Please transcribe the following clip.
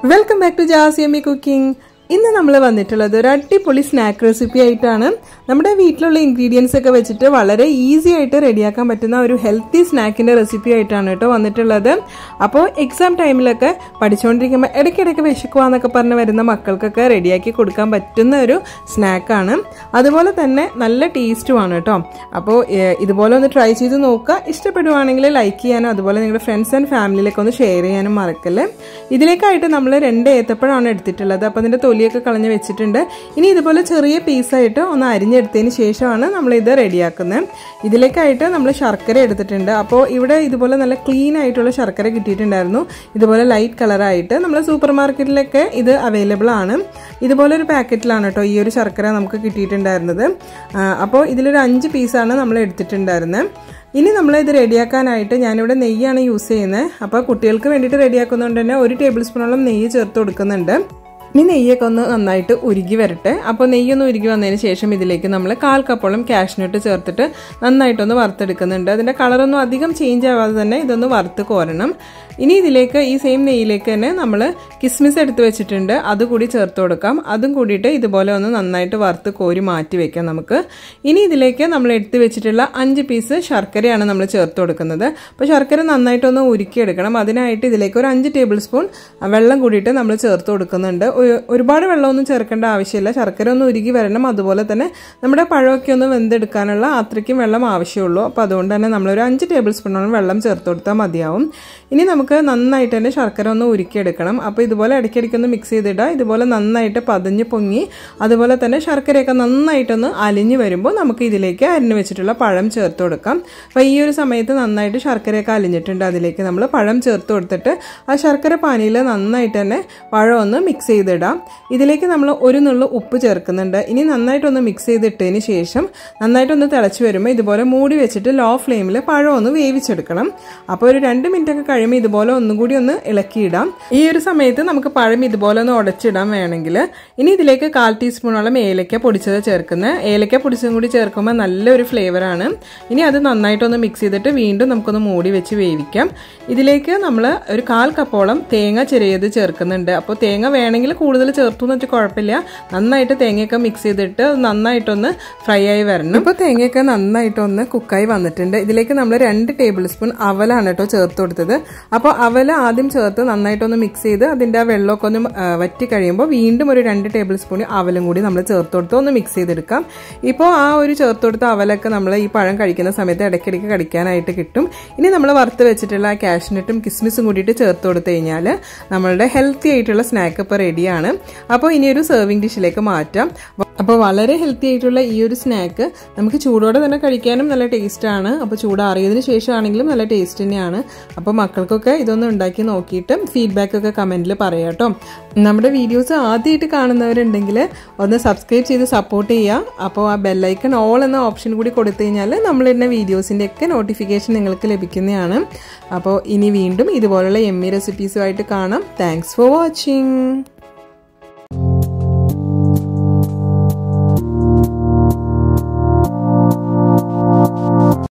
welcome back to Jasiammi cooking ഇന്ന് നമ്മൾ വന്നിട്ടുള്ളത് ഒരു അടിപൊളി സ്നാക്ക് റെസിപ്പി ആയിട്ടാണ് നമ്മുടെ വീട്ടിലുള്ള ഇൻഗ്രീഡിയൻസ് ഒക്കെ വെച്ചിട്ട് വളരെ ഈസി ആയിട്ട് റെഡിയാക്കാൻ പറ്റുന്ന ഒരു ഹെൽത്തി സ്നാക്കിന്റെ റെസിപ്പി ആയിട്ടാണ് കേട്ടോ വന്നിട്ടുള്ളത് അപ്പോൾ എക്സാം ടൈമിലൊക്കെ പഠിച്ചുകൊണ്ടിരിക്കുമ്പോൾ ഇടയ്ക്കിടയ്ക്ക് വിശക്കുവാന്നൊക്കെ പറഞ്ഞ് വരുന്ന മക്കൾക്കൊക്കെ റെഡിയാക്കി കൊടുക്കാൻ പറ്റുന്ന ഒരു സ്നാക്കാണ് അതുപോലെ തന്നെ നല്ല ടേസ്റ്റുമാണ് കേട്ടോ അപ്പോൾ ഏഹ്, ഇതുപോലെ ഒന്ന് ട്രൈ ചെയ്ത് നോക്കുക ഇഷ്ടപ്പെടുവാണെങ്കിൽ ലൈക്ക് ചെയ്യാനും അതുപോലെ നിങ്ങളുടെ ഫ്രണ്ട്സ് ആൻഡ് ഫാമിലിയിലേക്ക് ഒന്ന് ഷെയർ ചെയ്യാനും മറക്കല്ലേ ഇതിലേക്കായിട്ട് നമ്മൾ രണ്ട് ഏത്തപ്പഴമാണ് എടുത്തിട്ടുള്ളത് അപ്പോൾ അതിൻ്റെ തൊലിയൊക്കെ കളഞ്ഞ് വെച്ചിട്ടുണ്ട് ഇനി ഇതുപോലെ ചെറിയ പീസായിട്ട് ഒന്ന് അരിഞ്ഞെടുത്തതിന് ശേഷമാണ് നമ്മൾ ഇത് റെഡിയാക്കുന്നത് ഇതിലേക്കായിട്ട് നമ്മൾ ശർക്കര എടുത്തിട്ടുണ്ട് അപ്പോൾ ഇവിടെ ഇതുപോലെ നല്ല ക്ലീൻ ആയിട്ടുള്ള ശർക്കര കിട്ടിയിട്ടുണ്ടായിരുന്നു ഇതുപോലെ ലൈറ്റ് കളറായിട്ട് നമ്മൾ സൂപ്പർ മാർക്കറ്റിലൊക്കെ ഇത് അവൈലബിൾ ആണ് ഇതുപോലെ ഒരു പാക്കറ്റിലാണ് കേട്ടോ ഈ ഒരു ശർക്കര നമുക്ക് കിട്ടിയിട്ടുണ്ടായിരുന്നത് ആ, അപ്പോൾ ഇതിലൊരു അഞ്ച് പീസാണ് നമ്മൾ എടുത്തിട്ടുണ്ടായിരുന്നത് ഇനി നമ്മൾ ഇത് റെഡിയാക്കാനായിട്ട് ഞാനിവിടെ നെയ്യാണ് യൂസ് ചെയ്യുന്നത് അപ്പോൾ കുട്ടികൾക്ക് വേണ്ടിയിട്ട് റെഡിയാക്കുന്നതുകൊണ്ട് തന്നെ ഒരു ടേബിൾ സ്പൂണോളം നെയ്യ് ചേർത്ത് കൊടുക്കുന്നുണ്ട് ഇനി നെയ്യൊക്കെ ഒന്ന് നന്നായിട്ട് ഉരുകി വരട്ടെ അപ്പോൾ നെയ്യൊന്ന് ഉരുകി വന്നതിന് ശേഷം ഇതിലേക്ക് നമ്മൾ കാൽ കപ്പോളം കാഷ്നട്ട് ചേർത്തിട്ട് നന്നായിട്ടൊന്ന് വറുത്തെടുക്കുന്നുണ്ട് അതിൻ്റെ കളറൊന്നും അധികം ചേഞ്ച് ആവാതെ തന്നെ ഇതൊന്ന് വറുത്ത് കോരണം ഇനി ഇതിലേക്ക് ഈ സെയിം നെയ്യിലേക്ക് തന്നെ നമ്മൾ കിസ്മിസ് എടുത്ത് വെച്ചിട്ടുണ്ട് അതുകൂടി ചേർത്ത് കൊടുക്കാം അതും കൂടിയിട്ട് ഇതുപോലെ ഒന്ന് നന്നായിട്ട് വറുത്ത് കോരി മാറ്റി വെക്കാം നമുക്ക് ഇനി ഇതിലേക്ക് നമ്മൾ എടുത്ത് വെച്ചിട്ടുള്ള അഞ്ച് പീസ് ശർക്കരയാണ് നമ്മൾ ചേർത്ത് കൊടുക്കുന്നത് അപ്പോൾ ശർക്കര നന്നായിട്ടൊന്ന് ഉരുക്കിയെടുക്കണം അതിനായിട്ട് ഇതിലേക്ക് ഒരു അഞ്ച് ടേബിൾ സ്പൂൺ വെള്ളം കൂടിയിട്ട് നമ്മൾ ചേർത്ത് കൊടുക്കുന്നുണ്ട് ഒരു- ഒരുപാട് വെള്ളമൊന്നും ചേർക്കേണ്ട ആവശ്യമില്ല ശർക്കര ഒന്ന് ഉരുകി വരണം അതുപോലെ തന്നെ നമ്മുടെ പഴമൊക്കെ ഒന്ന് വെന്തെടുക്കാനുള്ള അത്രയ്ക്കും വെള്ളം ആവശ്യമുള്ളൂ അപ്പോൾ അതുകൊണ്ട് തന്നെ നമ്മളൊരു അഞ്ച് ടേബിൾ സ്പൂണോളം വെള്ളം ചേർത്ത് കൊടുത്താൽ മതിയാവും ഇനി നമുക്ക് നന്നായിട്ട് തന്നെ ശർക്കര ഒന്ന് ഉരുക്കിയെടുക്കണം അപ്പോൾ ഇതുപോലെ ഇടയ്ക്കിടയ്ക്ക് ഒന്ന് മിക്സ് ചെയ്തിടുക ഇതുപോലെ നന്നായിട്ട് പതഞ്ഞ് പൊങ്ങി അതുപോലെ തന്നെ ശർക്കരയൊക്കെ നന്നായിട്ടൊന്ന് അലിഞ്ഞ് വരുമ്പോൾ നമുക്ക് ഇതിലേക്ക് അരിഞ്ഞു വെച്ചിട്ടുള്ള പഴം ചേർത്ത് കൊടുക്കാം അപ്പോൾ ഈ ഒരു സമയത്ത് നന്നായിട്ട് ശർക്കരയൊക്കെ അലിഞ്ഞിട്ടുണ്ട് അതിലേക്ക് നമ്മൾ പഴം ചേർത്ത് കൊടുത്തിട്ട് ആ ശർക്കര പാനിയിൽ നന്നായിട്ട് തന്നെ പഴം ഒന്ന് മിക്സ് ചെയ്തിടാം ഇതിലേക്ക് നമ്മൾ ഒരു നുള്ളു ഉപ്പ് ചേർക്കുന്നുണ്ട് ഇനി നന്നായിട്ടൊന്ന് മിക്സ് ചെയ്തിട്ടതിന് ശേഷം നന്നായിട്ടൊന്ന് തിളച്ച് വരുമ്പോൾ ഇതുപോലെ മൂടി വെച്ചിട്ട് ലോ ഫ്ലെയിമിൽ പഴം ഒന്ന് വേവിച്ചെടുക്കണം അപ്പോൾ ഒരു രണ്ട് മിനിറ്റ് ഒക്കെ കഴിയുമ്പോൾ ഇതുപോലെ ഒന്നും കൂടി ഒന്ന് ഇളക്കിയിടാം ഈ ഒരു സമയത്ത് നമുക്ക് പഴം ഇതുപോലെ ഒന്ന് ഉടച്ചിടാൻ വേണമെങ്കിൽ ഇനി ഇതിലേക്ക് കാൽ ടീസ്പൂണോളം ഏലക്ക പൊടിച്ചത് ചേർക്കുന്നത് ഏലക്ക പൊടിച്ചതും കൂടി ചേർക്കുമ്പോൾ നല്ലൊരു ഫ്ലേവറാണ് ഇനി അത് നന്നായിട്ടൊന്ന് മിക്സ് ചെയ്തിട്ട് വീണ്ടും നമുക്കൊന്ന് മൂടി വെച്ച് വേവിക്കാം ഇതിലേക്ക് നമ്മൾ ഒരു കാൽ കപ്പോളം തേങ്ങ ചെറിയത് ചേർക്കുന്നുണ്ട് അപ്പോൾ തേങ്ങ വേണമെങ്കിൽ കൂടുതൽ ചേർത്തു എന്ന് വെച്ചാൽ കുഴപ്പമില്ല നന്നായിട്ട് തേങ്ങയൊക്കെ മിക്സ് ചെയ്തിട്ട് അത് നന്നായിട്ടൊന്ന് ഫ്രൈ ആയി വരണം ഇപ്പോൾ തേങ്ങയൊക്കെ നന്നായിട്ടൊന്ന് കുക്കായി വന്നിട്ടുണ്ട് ഇതിലേക്ക് നമ്മൾ രണ്ട് ടേബിൾ സ്പൂൺ അവലാണ് കേട്ടോ ചേർത്ത് കൊടുത്തത് അപ്പോൾ അവല ആദ്യം ചേർത്ത് നന്നായിട്ടൊന്ന് മിക്സ് ചെയ്ത് അതിൻ്റെ ആ വെള്ളമൊക്കെ ഒന്ന് ആ, വറ്റി കഴിയുമ്പോൾ വീണ്ടും ഒരു രണ്ട് ടേബിൾ സ്പൂൺ അവലും കൂടി നമ്മൾ ചേർത്ത് കൊടുത്ത് ഒന്ന് മിക്സ് ചെയ്തെടുക്കാം ഇപ്പോൾ ആ ഒരു ചേർത്ത് കൊടുത്ത അവലൊക്കെ നമ്മൾ ഈ പഴം കഴിക്കുന്ന സമയത്ത് ഇടയ്ക്കിടയ്ക്ക് കടിക്കാനായിട്ട് കിട്ടും ഇനി നമ്മൾ വറുത്ത് വെച്ചിട്ടുള്ള കാഷ്നട്ടും കിസ്മിസും കൂടിയിട്ട് ചേർത്ത് കൊടുത്തു കഴിഞ്ഞാൽ നമ്മളുടെ ഹെൽത്തി ആയിട്ടുള്ള സ്നാക്ക് ഇപ്പോൾ റെഡിയാണ് അപ്പോൾ ഇനി ഒരു സെർവിങ് ഡിഷിലേക്ക് മാറ്റാം അപ്പോൾ വളരെ ഹെൽത്തി ആയിട്ടുള്ള ഈ ഒരു സ്നാക്ക് നമുക്ക് ചൂടോടെ തന്നെ കഴിക്കാനും നല്ല ടേസ്റ്റാണ് അപ്പോൾ ചൂടാറിയതിന് ശേഷമാണെങ്കിലും നല്ല ടേസ്റ്റ് തന്നെയാണ് അപ്പോൾ മക്കൾക്കൊക്കെ ഇതൊന്ന് ഉണ്ടാക്കി നോക്കിയിട്ട് ഫീഡ്ബാക്ക് ഒക്കെ കമൻറ്റിൽ പറയാം കേട്ടോ നമ്മുടെ വീഡിയോസ് ആദ്യമായിട്ട് കാണുന്നവരുണ്ടെങ്കിൽ ഒന്ന് സബ്സ്ക്രൈബ് ചെയ്ത് സപ്പോർട്ട് ചെയ്യുക അപ്പോൾ ആ ബെല്ലൈക്കൺ ഓൾ എന്ന ഓപ്ഷൻ കൂടി കൊടുത്തു കഴിഞ്ഞാൽ നമ്മളിടുന്ന വീഡിയോസിൻ്റെ ഒക്കെ നോട്ടിഫിക്കേഷൻ നിങ്ങൾക്ക് ലഭിക്കുന്നതാണ് അപ്പോൾ ഇനി വീണ്ടും ഇതുപോലുള്ള എമ്മി റെസിപ്പീസുമായിട്ട് കാണാം താങ്ക്സ് ഫോർ വാച്ചിങ്